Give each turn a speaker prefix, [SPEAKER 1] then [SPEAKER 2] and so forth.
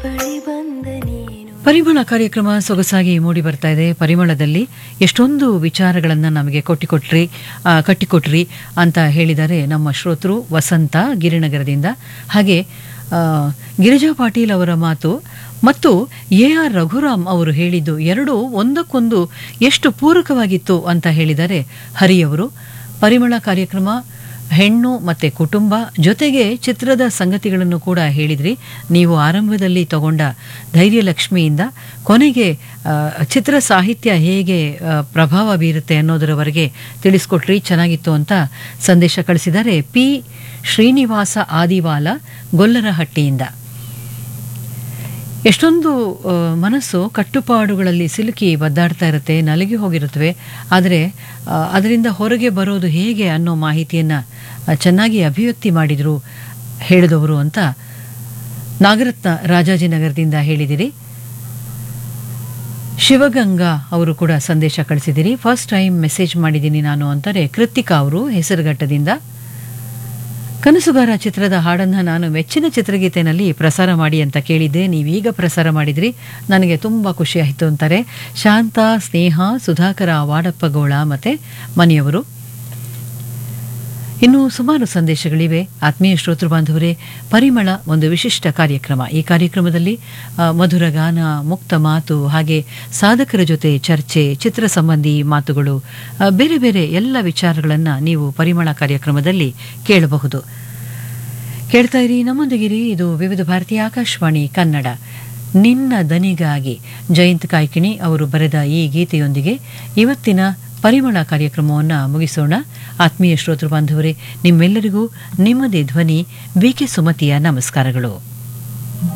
[SPEAKER 1] ಬಳಿ ಬಂದ ನೀನು
[SPEAKER 2] ಪರಿಮಳ ಕಾರ್ಯಕ್ರಮ ಸೊಗಸಾಗಿ ಮೂಡಿ ಬರ್ತಾ ಇದೆ ಪರಿಮಳದಲ್ಲಿ ಎಷ್ಟೊಂದು ವಿಚಾರಗಳನ್ನು ನಮಗೆ ಕೊಟ್ಟಿಕೊಟ್ರಿ ಆ, ಕಟ್ಟಿಕೊಟ್ರಿ ಅಂತ ಹೇಳಿದ್ದಾರೆ ನಮ್ಮ ಶ್ರೋತೃ ವಸಂತ ಗಿರಿನಗರದಿಂದ ಹಾಗೆ ಆ, ಗಿರಿಜಾ ಪಾಟೀಲ್ ಅವರ ಮಾತು ಮತ್ತು ಎ ಆರ್ ರಘುರಾಮ್ ಅವರು ಹೇಳಿದ್ದು ಎರಡೂ ಒಂದಕ್ಕೊಂದು ಎಷ್ಟು ಪೂರಕವಾಗಿತ್ತು ಅಂತ ಹೇಳಿದ್ದಾರೆ ಹರಿಯವರು ಪರಿಮಳ ಕಾರ್ಯಕ್ರಮ ಹೆಣ್ಣು ಮತ್ತೆ ಕುಟುಂಬ ಜೊತೆಗೆ ಚಿತ್ರದ ಸಂಗತಿಗಳನ್ನು ಕೂಡ ಹೇಳಿದ್ರಿ ನೀವು ಆರಂಭದಲ್ಲಿ ತಗೊಂಡ ಧೈರ್ಯಲಕ್ಷ್ಮಿಯಿಂದ ಕೊನೆಗೆ ಆ, ಚಿತ್ರ ಸಾಹಿತ್ಯ ಹೇಗೆ ಆ, ಪ್ರಭಾವ ಬೀರುತ್ತೆ ಅನ್ನೋದರವರೆಗೆ ತಿಳಿಸ್ಕೊಟ್ರಿ ಚೆನ್ನಾಗಿತ್ತು ಅಂತ ಸಂದೇಶ ಕಳಿಸಿದ್ದಾರೆ ಪಿ ಶ್ರೀನಿವಾಸ ಆದಿವಾಲ ಗೊಲ್ಲರಹಟ್ಟಿಯಿಂದ ಎಷ್ಟೊಂದು ಆ, ಮನಸ್ಸು ಕಟ್ಟುಪಾಡುಗಳಲ್ಲಿ ಸಿಲುಕಿ ಒದ್ದಾಡ್ತಾ ಇರುತ್ತೆ ನಲಗಿ ಹೋಗಿರುತ್ತವೆ ಆದರೆ ಆ, ಅದರಿಂದ ಹೊರಗೆ ಬರೋದು ಹೇಗೆ ಅನ್ನೋ ಮಾಹಿತಿಯನ್ನು ಚೆನ್ನಾಗಿ ಅಭಿವ್ಯಕ್ತಿ ಮಾಡಿದರು ಹೇಳಿದವರು ಅಂತ ನಾಗರತ್ನ ರಾಜಾಜಿನಗರದಿಂದ ಹೇಳಿದಿರಿ ಶಿವಗಂಗಾ ಅವರು ಕೂಡ ಸಂದೇಶ ಕಳಿಸಿದಿರಿ ಫಸ್ಟ್ ಟೈಮ್ ಮೆಸೇಜ್ ಮಾಡಿದ್ದೀನಿ ನಾನು ಅಂತಾರೆ ಕೃತಿಕಾ ಅವರು ಹೆಸರುಘಟ್ಟದಿಂದ ಕನಸುಗಾರ ಚಿತ್ರದ ಹಾಡನ್ನು ನಾನು ಮೆಚ್ಚಿನ ಚಿತ್ರಗೀತೆನಲ್ಲಿ ಪ್ರಸಾರ ಮಾಡಿ ಅಂತ ಕೇಳಿದ್ದೆ ನೀವೀಗ ಪ್ರಸಾರ ಮಾಡಿದ್ರಿ ನನಗೆ ತುಂಬ ಖುಷಿ ಆಯಿತು ಅಂತಾರೆ ಶಾಂತ ಸ್ನೇಹ ಸುಧಾಕರ ವಾಡಪ್ಪಗೌಳ ಮತ್ತು ಮನೆಯವರು ಇನ್ನು ಸುಮಾರು ಸಂದೇಶಗಳಿವೆ ಆತ್ಮೀಯ ಶ್ರೋತೃ ಬಾಂಧವರೇ ಪರಿಮಳ ಒಂದು ವಿಶಿಷ್ಟ ಕಾರ್ಯಕ್ರಮ ಈ ಕಾರ್ಯಕ್ರಮದಲ್ಲಿ ಆ, ಮಧುರ ಗಾನ ಮುಕ್ತ ಮಾತು ಹಾಗೆ ಸಾಧಕರ ಜೊತೆ ಚರ್ಚೆ ಚಿತ್ರ ಸಂಬಂಧಿ ಮಾತುಗಳು ಆ, ಬೇರೆ ಬೇರೆ ಎಲ್ಲ ವಿಚಾರಗಳನ್ನು ನೀವು ಪರಿಮಳ ಕಾರ್ಯಕ್ರಮದಲ್ಲಿ ಕೇಳಬಹುದು ಕೇಳ್ತಾ ಇರಿ ನಮ್ಮೊಂದಿಗಿರಿ ಇದು ವಿವಿಧ ಭಾರತೀಯ ಆಕಾಶವಾಣಿ ಕನ್ನಡ ನಿನ್ನ ದನಿಗಾಗಿ ಜಯಂತ್ ಕಾಯ್ಕಿಣಿ ಅವರು ಬರೆದ ಈ ಗೀತೆಯೊಂದಿಗೆ ಇವತ್ತಿನ ಪರಿಮಳ ಕಾರ್ಯಕ್ರಮವನ್ನು ಮುಗಿಸೋಣ ಆತ್ಮೀಯ ಶ್ರೋತೃ ಬಾಂಧವರೇ ನಿಮ್ಮೆಲ್ಲರಿಗೂ ನಿಮ್ಮದೇ ಧ್ವನಿ ಬಿಕೆ ಸುಮತಿಯ ನಮಸ್ಕಾರಗಳು